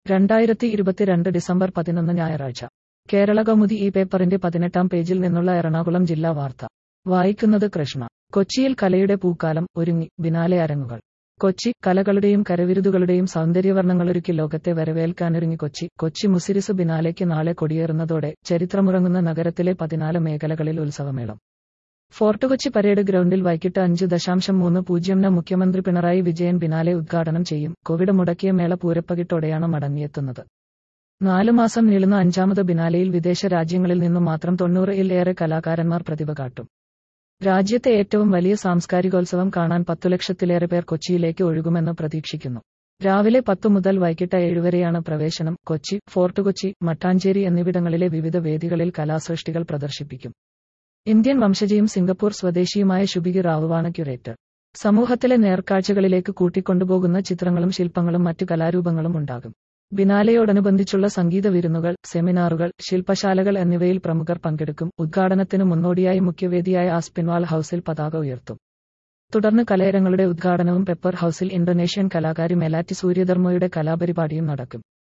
രണ്ടായിരത്തി ഇരുപത്തിരണ്ട് ഡിസംബർ പതിനൊന്ന് ഞായറാഴ്ച കേരള കൗമുദി ഈ പേപ്പറിന്റെ പതിനെട്ടാം പേജിൽ നിന്നുള്ള എറണാകുളം ജില്ലാ വാർത്ത വായിക്കുന്നത് കൃഷ്ണ കൊച്ചിയിൽ കലയുടെ പൂക്കാലം ഒരുങ്ങി ബിനാലെ അരങ്ങുകൾ കൊച്ചി കലകളുടെയും കരവിരുതുകളുടെയും സൗന്ദര്യവർണ്ണങ്ങളൊരുക്കി ലോകത്തെ വരവേൽക്കാനൊരുങ്ങി കൊച്ചി കൊച്ചി മുസിരിസ് ബിനാലേക്ക് നാളെ കൊടിയേറുന്നതോടെ ചരിത്രമുറങ്ങുന്ന നഗരത്തിലെ പതിനാല് മേഖലകളിൽ ഉത്സവമേളം ഫോർട്ട് കൊച്ചി പരേഡ് ഗ്രൗണ്ടിൽ വൈകിട്ട് അഞ്ച് ദശാംശം മൂന്ന് പൂജ്യംന് മുഖ്യമന്ത്രി പിണറായി വിജയൻ ബിനാലെ ഉദ്ഘാടനം ചെയ്യും കോവിഡ് മുടക്കിയ മേള പൂരപ്പകിട്ടോടെയാണ് മടങ്ങിയെത്തുന്നത് നാലു മാസം നീളുന്ന അഞ്ചാമത് ബിനാലെയിൽ വിദേശ രാജ്യങ്ങളിൽ നിന്നും മാത്രം തൊണ്ണൂറിൽ ഏറെ കലാകാരന്മാർ പ്രതിഭ കാട്ടും രാജ്യത്തെ ഏറ്റവും വലിയ സാംസ്കാരികോത്സവം കാണാൻ പത്തു ലക്ഷത്തിലേറെ പേർ കൊച്ചിയിലേക്ക് ഒഴുകുമെന്ന് പ്രതീക്ഷിക്കുന്നു രാവിലെ പത്തു മുതൽ വൈകിട്ട് ഏഴുവരെയാണ് പ്രവേശനം കൊച്ചി ഫോർട്ട് കൊച്ചി മട്ടാഞ്ചേരി എന്നിവിടങ്ങളിലെ വിവിധ വേദികളിൽ കലാസൃഷ്ടികൾ പ്രദർശിപ്പിക്കും ഇന്ത്യൻ വംശജയും സിംഗപ്പൂർ സ്വദേശിയുമായ ശുഭികി റാവുവാണ് ക്യുറേറ്റർ സമൂഹത്തിലെ നേർക്കാഴ്ചകളിലേക്ക് കൂട്ടിക്കൊണ്ടുപോകുന്ന ചിത്രങ്ങളും ശില്പങ്ങളും മറ്റു കലാരൂപങ്ങളും ഉണ്ടാകും ബിനാലെയോടനുബന്ധിച്ചുള്ള സംഗീത വിരുന്നുകൾ സെമിനാറുകൾ ശില്പശാലകൾ എന്നിവയിൽ പ്രമുഖർ പങ്കെടുക്കും ഉദ്ഘാടനത്തിനു മുന്നോടിയായി മുഖ്യവേദിയായ ആസ്പിൻവാൾ ഹൌസിൽ പതാക ഉയർത്തും തുടർന്ന് കലയരങ്ങളുടെ ഉദ്ഘാടനവും പെപ്പർ ഹൌസിൽ ഇന്തോനേഷ്യൻ കലാകാരി മെലാറ്റി സൂര്യധർമ്മയുടെ കലാപരിപാടിയും നടക്കും